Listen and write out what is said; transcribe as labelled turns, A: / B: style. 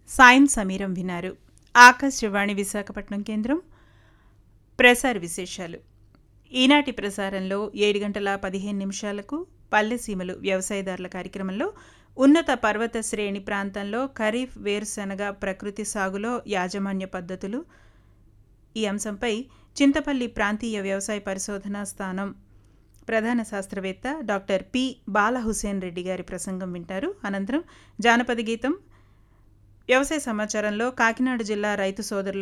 A: సాయం సమీరం వినారు ఆకాశవాణి విశాఖపట్నం కేంద్రం ప్రసార విశేషాలు ఈనాటి ప్రసారంలో ఏడు గంటల పదిహేను నిమిషాలకు పల్లెసీమలు వ్యవసాయదారుల కార్యక్రమంలో ఉన్నత పర్వత శ్రేణి ప్రాంతంలో ఖరీఫ్ వేరుశనగ ప్రకృతి సాగులో యాజమాన్య పద్ధతులు ఈ అంశంపై చింతపల్లి ప్రాంతీయ వ్యవసాయ పరిశోధనా స్థానం ప్రధాన శాస్త్రవేత్త డాక్టర్ పి బాలహుసేన్ రెడ్డి గారి ప్రసంగం వింటారు అనంతరం జానపద గీతం వ్యవసాయ సమాచారంలో కాకినాడ జిల్లా రైతు సోదరుల